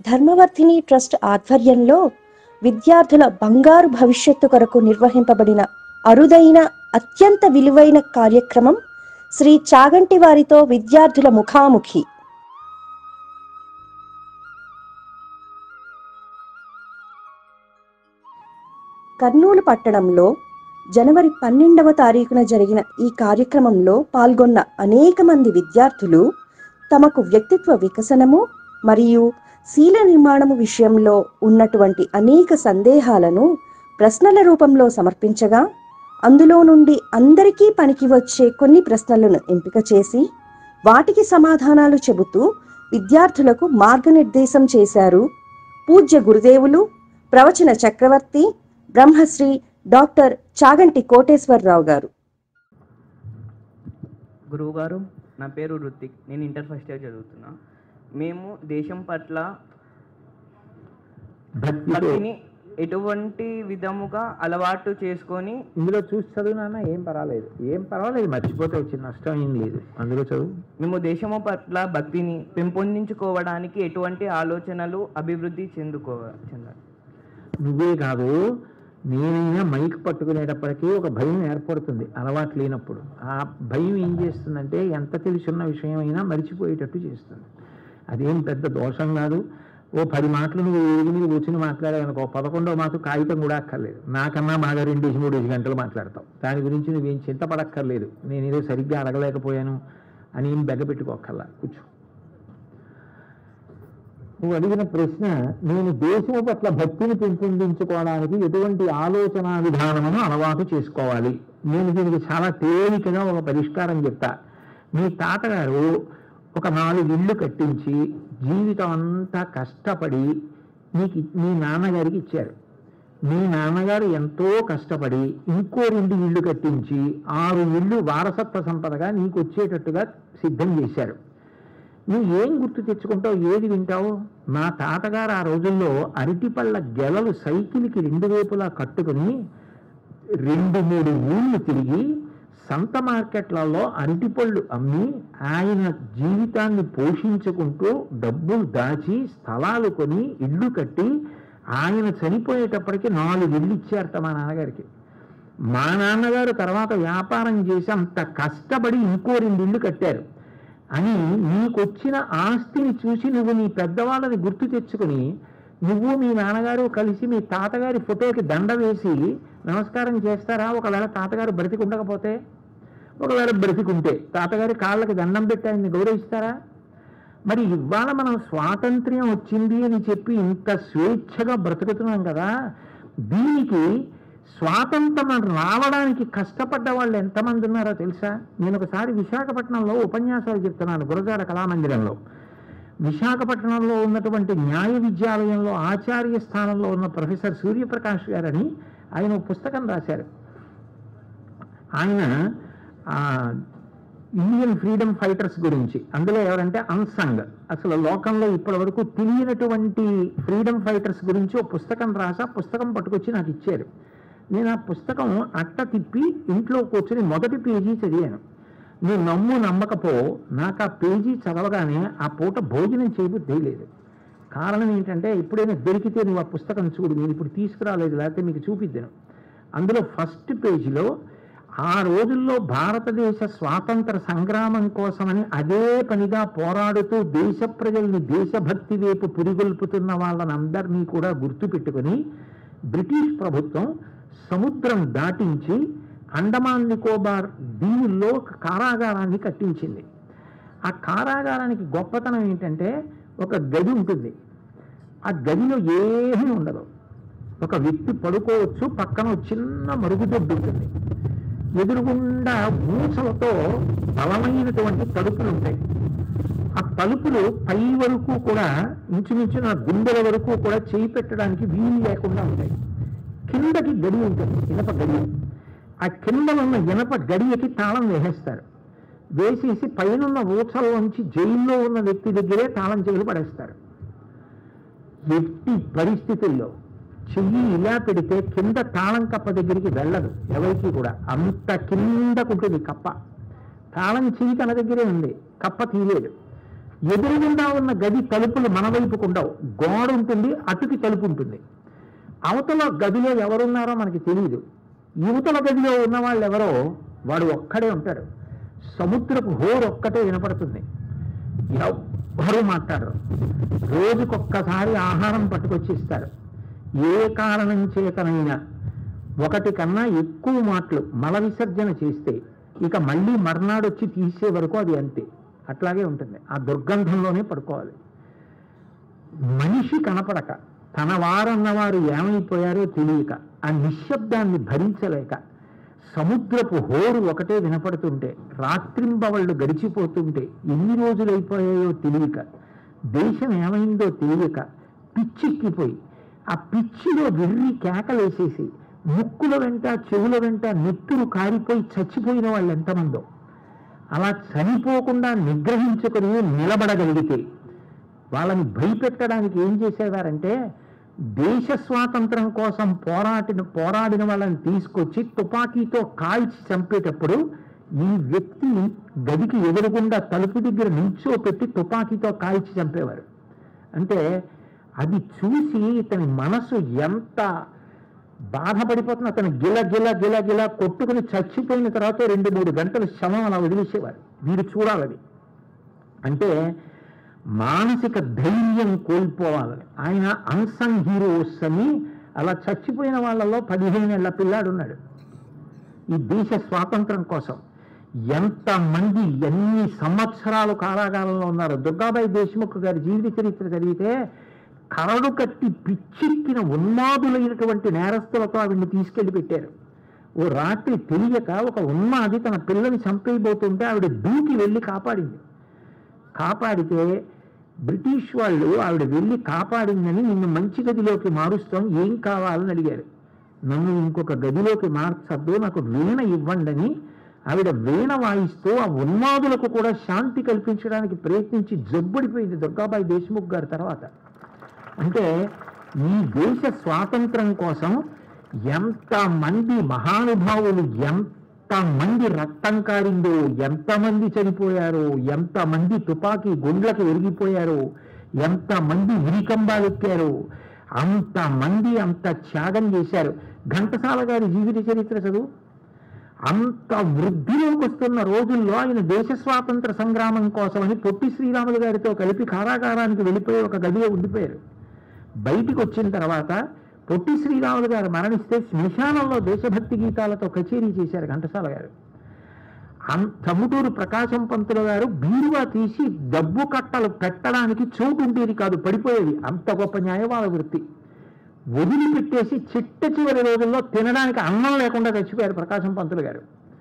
Dharmavardhini trust ఆధ్వర్యంలో విద్యార్థుల బంగారు భవిష్యత్తు కొరకు నిర్వహింపబడిన అరుదైన అత్యంత విలువైన కార్యక్రమం శ్రీ చాగంటి వారితో విద్యార్థుల ముఖాముఖి కర్నూలు పట్టణంలో జనవరి పన్నెండవ తారీఖున జరిగిన ఈ కార్యక్రమంలో పాల్గొన్న అనేక మంది విద్యార్థులు తమకు వ్యక్తిత్వ వికసనము మరియు శీల నిర్మాణము విషయంలో ఉన్నటువంటి అనేక సందేహాలను ప్రశ్నల రూపంలో సమర్పించగా అందులో నుండి అందరికీ పనికి వచ్చే కొన్ని ప్రశ్నలను ఎంపిక చేసి వాటికి సమాధానాలు చెబుతూ విద్యార్థులకు మార్గనిర్దేశం చేశారు పూజ్య గురుదేవులు ప్రవచన చక్రవర్తి బ్రహ్మశ్రీ డాక్టర్ చాగంటి కోటేశ్వరరావు గారు గురువు గారు నా పేరు రుతిక్ నేను ఇంటర్ ఫస్ట్ ఇయర్ చదువుతున్నా మేము దేశం పట్ల భక్తితో భక్తిని ఎటువంటి విధముగా అలవాటు చేసుకొని ఇందులో చూసి చదువు నాన్న ఏం పర్వాలేదు ఏం పర్వాలేదు మర్చిపోతే వచ్చిన నష్టం ఏం లేదు అందులో చదువు మేము దేశము పట్ల భక్తిని పెంపొందించుకోవడానికి ఎటువంటి ఆలోచనలు అభివృద్ధి చెందుకో చెందాలి నువ్వే కాదు నేనైనా మైక్ పట్టుకునేటప్పటికీ ఒక భయం ఏర్పడుతుంది అలవాటు లేనప్పుడు ఆ భయం ఏం చేస్తుందంటే ఎంత తెలిసున్న విషయం అయినా మర్చిపోయేటట్టు చేస్తుంది అదేం పెద్ద దోషం కాదు ఓ పది మాటలు నువ్వు ఏది మీద కూర్చుని మాట్లాడావనుకో పదకొండో మాకు కాగితం కూడా అక్కర్లేదు నాకన్నా బాగా రెండేసి మూడేసి గంటలు మాట్లాడతావు దాని గురించి నువ్వేం చింతపడక్కర్లేదు నేను ఏదో సరిగ్గా అడగలేకపోయాను అని ఏం బెగ్గపెట్టుకోక్కర్లా కూర్చో నువ్వు అడిగిన ప్రశ్న నేను దేశము పట్ల భక్తిని పెంపొందించుకోవడానికి ఎటువంటి ఆలోచన విధానమును అలవాటు చేసుకోవాలి నేను దీనికి చాలా తేలికగా ఒక పరిష్కారం చెప్తా మీ తాతగారు ఒక నాలుగు ఇళ్ళు కట్టించి జీవితం అంతా కష్టపడి మీకు మీ నాన్నగారికి ఇచ్చారు మీ నాన్నగారు ఎంతో కష్టపడి ఇంకో రెండు ఇళ్ళు కట్టించి ఆరు ఇళ్ళు వారసత్వ సంపదగా నీకు వచ్చేటట్టుగా సిద్ధం చేశారు నువ్వు ఏం గుర్తు తెచ్చుకుంటావు ఏది వింటావు మా తాతగారు ఆ రోజుల్లో అరటిపళ్ళ గెలలు సైకిల్కి రెండు వైపులా కట్టుకుని రెండు మూడు ఊళ్ళు తిరిగి సంత మార్కెట్లలో అరటిపళ్ళు అమ్మి ఆయన జీవితాన్ని పోషించుకుంటూ డబ్బులు దాచి స్థలాలు కొని ఇల్లు కట్టి ఆయన చనిపోయేటప్పటికి నాలుగు ఇళ్ళు ఇచ్చారట మా నాన్నగారికి మా నాన్నగారు తర్వాత వ్యాపారం చేసి అంత కష్టపడి ఇంకో రెండు ఇళ్ళు కట్టారు అని నీకొచ్చిన ఆస్తిని చూసి నువ్వు నీ పెద్దవాళ్ళని గుర్తు తెచ్చుకుని నువ్వు మీ నాన్నగారు కలిసి మీ తాతగారి ఫోటోకి దండ వేసి నమస్కారం చేస్తారా ఒకవేళ తాతగారు బ్రతికి ఉండకపోతే ఒకవేళ బ్రతికుంటే తాతగారి కాళ్ళకి దండం పెట్టి ఆయన్ని గౌరవిస్తారా మరి ఇవాళ మనం స్వాతంత్ర్యం వచ్చింది అని చెప్పి ఇంత స్వేచ్ఛగా బ్రతుకుతున్నాం కదా దీనికి స్వాతంత్రం రావడానికి కష్టపడ్డ వాళ్ళు ఎంతమంది ఉన్నారో తెలుసా నేను ఒకసారి విశాఖపట్నంలో ఉపన్యాసాలు చెప్తున్నాను గురజాడ కళామందిరంలో విశాఖపట్నంలో ఉన్నటువంటి న్యాయ విద్యాలయంలో ఆచార్య స్థానంలో ఉన్న ప్రొఫెసర్ సూర్యప్రకాష్ గారని ఆయన ఒక పుస్తకం రాశారు ఆయన ఆ, ఇండియన్ ఫ్రీడమ్ ఫైటర్స్ గురించి అందులో ఎవరంటే అన్సంగ్ అసలు లోకంలో ఇప్పటి వరకు తెలియనటువంటి ఫ్రీడమ్ ఫైటర్స్ గురించి ఒక పుస్తకం రాసా పుస్తకం పట్టుకొచ్చి నాకు ఇచ్చారు నేను ఆ పుస్తకం అట్ట తిప్పి ఇంట్లో కూర్చొని మొదటి పేజీ చదివాను నేను నమ్ము నమ్మకపో నాకు ఆ పేజీ చదవగానే ఆ పూట భోజనం చేయబుద్ధి లేదు కారణం ఏంటంటే ఎప్పుడైనా దొరికితే నువ్వు ఆ పుస్తకం చూడు నేను ఇప్పుడు తీసుకురాలేదు లేకపోతే మీకు చూపిద్దాను అందులో ఫస్ట్ పేజీలో ఆ రోజుల్లో భారతదేశ స్వాతంత్ర సంగ్రామం కోసమని అదే పనిగా పోరాడుతూ దేశ ప్రజల్ని దేశభక్తి వైపు పురిగొల్పుతున్న వాళ్ళని అందరినీ కూడా గుర్తుపెట్టుకొని బ్రిటిష్ ప్రభుత్వం సముద్రం దాటించి అండమాన్ నికోబార్ దీవుల్లో ఒక కారాగారాన్ని కట్టించింది ఆ కారాగారానికి గొప్పతనం ఏంటంటే ఒక గది ఉంటుంది ఆ గదిలో ఏమీ ఉండదు ఒక వ్యక్తి పడుకోవచ్చు పక్కన ఒక చిన్న మరుగుదొడ్డు ఉంటుంది ఎదురుగుండా మూసలతో బలమైనటువంటి తలుపులు ఉంటాయి ఆ తలుపులు పై వరకు కూడా ఇంచుమించు నా గుండెల వరకు కూడా చేయి పెట్టడానికి వీలు లేకుండా ఉంటాయి కిందకి గడి ఉంటుంది ఇనప గడి ఆ కింద ఉన్న ఇనప గడియకి తాళం వేసేస్తారు వేసేసి పైనున్న ఊచల్లోంచి జైల్లో ఉన్న వ్యక్తి దగ్గరే తాళం చెవులు పడేస్తారు ఎట్టి పరిస్థితుల్లో చెయ్యి ఇలా పెడితే కింద తాళం కప్ప దగ్గరికి వెళ్ళదు ఎవరికి కూడా అంత కిందకుంటుంది కప్ప తాళం చెయ్యి తన దగ్గరే ఉంది కప్ప తీయలేదు ఎదురుగుండా ఉన్న గది తలుపులు మన వైపుకు ఉండవు గోడ ఉంటుంది అటుకి తలుపు ఉంటుంది అవతల గదిలో ఎవరున్నారో మనకి తెలియదు యువతల గదిలో ఉన్న వాళ్ళు ఎవరో వాడు ఒక్కడే ఉంటాడు సముద్రపు హోరు ఒక్కటే వినపడుతుంది ఎవ్వరూ మాట్లాడరు రోజుకొక్కసారి ఆహారం పట్టుకొచ్చి ఇస్తారు ఏ కారణం చేతనైనా ఒకటి కన్నా ఎక్కువ మాటలు మల విసర్జన చేస్తే ఇక మళ్ళీ మర్నాడు వచ్చి తీసే వరకు అది అంతే అట్లాగే ఉంటుంది ఆ దుర్గంధంలోనే పడుకోవాలి మనిషి కనపడక తన వారన్నవారు ఏమైపోయారో తెలియక ఆ నిశ్శబ్దాన్ని భరించలేక సముద్రపు హోరు ఒకటే వినపడుతుంటే రాత్రింబవళ్ళు గడిచిపోతుంటే ఎన్ని రోజులు అయిపోయాయో తెలియక దేశం ఏమైందో తెలియక పిచ్చెక్కిపోయి ఆ పిచ్చిలో వెర్రి కేకలేసేసి ముక్కుల వెంట చెవుల వెంట నెత్తురు కారిపోయి చచ్చిపోయిన వాళ్ళు ఎంతమందో అలా చనిపోకుండా నిగ్రహించుకుని నిలబడగలిగితే వాళ్ళని భయపెట్టడానికి ఏం చేసేవారంటే దేశ స్వాతంత్రం కోసం పోరాటిన పోరాడిన వాళ్ళని తీసుకొచ్చి తుపాకీతో కాల్చి చంపేటప్పుడు ఈ వ్యక్తి గదికి ఎదురుగుండా తలుపు దగ్గర నిల్చో పెట్టి తుపాకీతో కాల్చి చంపేవారు అంటే అది చూసి ఇతని మనసు ఎంత బాధపడిపోతున్న అతను గిల గిల గిల గిల కొట్టుకుని చచ్చిపోయిన తర్వాత రెండు మూడు గంటలు శవం అలా వదిలేసేవారు వీడు చూడాలని అంటే మానసిక ధైర్యం కోల్పోవాలని ఆయన అన్సంగ్ హీరోస్ అని అలా చచ్చిపోయిన వాళ్ళలో పదిహేను ఏళ్ల పిల్లాడు ఉన్నాడు ఈ దేశ స్వాతంత్రం కోసం ఎంతమంది ఎన్ని సంవత్సరాలు కారాగారంలో ఉన్నారు దుర్గాబాయి దేశ్ముఖ్ గారి జీవిత చరిత్ర చదివితే కరడు కట్టి పిచ్చెక్కిన ఉన్మాదులైనటువంటి నేరస్తులతో ఆవిడ్ని తీసుకెళ్లి పెట్టారు ఓ రాత్రి తెలియక ఒక ఉన్మాది తన పిల్లని చంపేయబోతుంటే ఆవిడ దూకి వెళ్ళి కాపాడింది కాపాడితే బ్రిటిష్ వాళ్ళు ఆవిడ వెళ్ళి కాపాడిందని నిన్ను మంచి గదిలోకి మారుస్తాం ఏం కావాలని అడిగారు నన్ను ఇంకొక గదిలోకి మార్చద్దు నాకు వీణ ఇవ్వండి అని ఆవిడ వీణ వాయిస్తూ ఆ ఉన్మాదులకు కూడా శాంతి కల్పించడానికి ప్రయత్నించి జబ్బుడిపోయింది దుర్గాబాయి దేశ్ముఖ్ గారి తర్వాత అంటే ఈ దేశ స్వాతంత్రం కోసం ఎంతమంది మహానుభావులు ఎంతమంది రక్తం కారిందో ఎంతమంది చనిపోయారో ఎంతమంది తుపాకీ గుండ్లకు విరిగిపోయారో ఎంతమంది విరికంబాలెక్కారో అంతమంది అంత త్యాగం చేశారు ఘంటసాల గారి జీవిత చరిత్ర చదువు అంత వృద్ధిలోకి వస్తున్న రోజుల్లో ఆయన దేశ స్వాతంత్ర సంగ్రామం కోసమని పొట్టి శ్రీరాములు గారితో కలిపి కారాగారానికి వెళ్ళిపోయి ఒక గదిలో ఉండిపోయారు బయటికి వచ్చిన తర్వాత పొట్టి శ్రీరాములు గారు మరణిస్తే శ్మశానంలో దేశభక్తి గీతాలతో కచేరీ చేశారు ఘంటసాల గారు అం- తమ్ముటూరు ప్రకాశం పంతులు గారు బీరువా తీసి డబ్బు కట్టలు పెట్టడానికి చోటు ఉండేది కాదు పడిపోయేది అంత గొప్ప న్యాయవాద వృత్తి వదిలిపెట్టేసి చిట్ట చివరి రోజుల్లో తినడానికి అన్నం లేకుండా చచ్చిపోయారు ప్రకాశం పంతులు గారు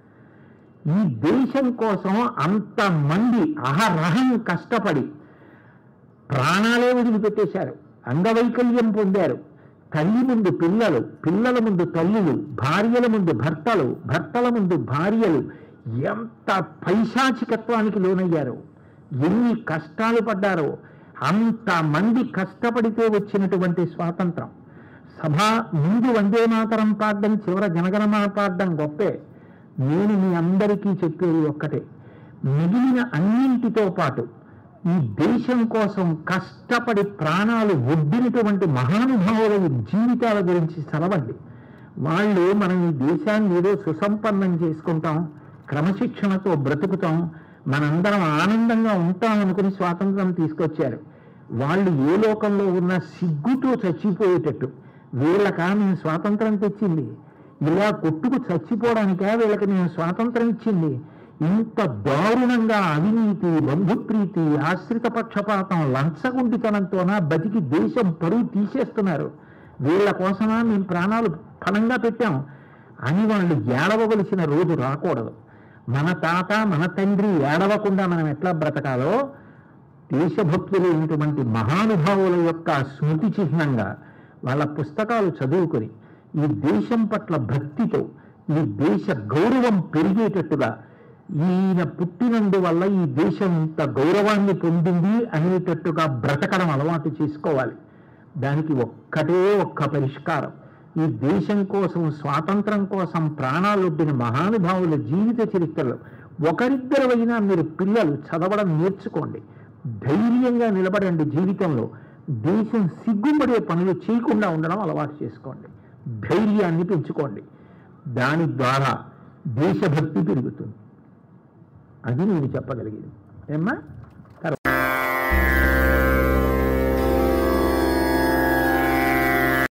ఈ దేశం కోసం అంతమంది అహరహం కష్టపడి ప్రాణాలే వదిలిపెట్టేశారు అంగవైకల్యం పొందారు తల్లి ముందు పిల్లలు పిల్లల ముందు తల్లులు భార్యల ముందు భర్తలు భర్తల ముందు భార్యలు ఎంత పైశాచికత్వానికి లోనయ్యారో ఎన్ని కష్టాలు పడ్డారో అంతమంది కష్టపడితే వచ్చినటువంటి స్వాతంత్రం సభ ముందు వందే మాతరం పాడడం చివర జనగణమా పాడడం గొప్పే నేను మీ అందరికీ చెప్పేది ఒక్కటే మిగిలిన అన్నింటితో పాటు ఈ దేశం కోసం కష్టపడి ప్రాణాలు ఒడ్డినటువంటి మహానుభావుల జీవితాల గురించి చదవండి వాళ్ళు మనం ఈ దేశాన్ని ఏదో సుసంపన్నం చేసుకుంటాం క్రమశిక్షణతో బ్రతుకుతాం మనందరం ఆనందంగా ఉంటాం అనుకుని స్వాతంత్రం తీసుకొచ్చారు వాళ్ళు ఏ లోకంలో ఉన్న సిగ్గుతో చచ్చిపోయేటట్టు వీళ్ళకా మేము స్వాతంత్రం తెచ్చింది ఇలా కొట్టుకు చచ్చిపోవడానికా వీళ్ళకి మేము స్వాతంత్రం ఇచ్చింది ఇంత దారుణంగా అవినీతి బంధుప్రీతి ఆశ్రిత పక్షపాతం లంచగుండితనంతోనా బతికి దేశం పరువు తీసేస్తున్నారు వీళ్ళ కోసమా మేము ప్రాణాలు ఫలంగా పెట్టాం అని వాళ్ళు ఏడవవలసిన రోజు రాకూడదు మన తాత మన తండ్రి ఏడవకుండా మనం ఎట్లా బ్రతకాలో దేశభక్తులైనటువంటి మహానుభావుల యొక్క స్మృతి చిహ్నంగా వాళ్ళ పుస్తకాలు చదువుకొని ఈ దేశం పట్ల భక్తితో ఈ దేశ గౌరవం పెరిగేటట్టుగా ఈయన పుట్టినందువల్ల ఈ దేశం ఇంత గౌరవాన్ని పొందింది అనేటట్టుగా బ్రతకడం అలవాటు చేసుకోవాలి దానికి ఒక్కటే ఒక్క పరిష్కారం ఈ దేశం కోసం స్వాతంత్రం కోసం ప్రాణాలొడ్డిన మహానుభావుల జీవిత చరిత్రలు ఒకరిద్దరు అయినా మీరు పిల్లలు చదవడం నేర్చుకోండి ధైర్యంగా నిలబడండి జీవితంలో దేశం సిగ్గుపడే పనులు చేయకుండా ఉండడం అలవాటు చేసుకోండి ధైర్యాన్ని పెంచుకోండి దాని ద్వారా దేశభక్తి పెరుగుతుంది అది నేను చెప్పగలిగేది ఏమ్మా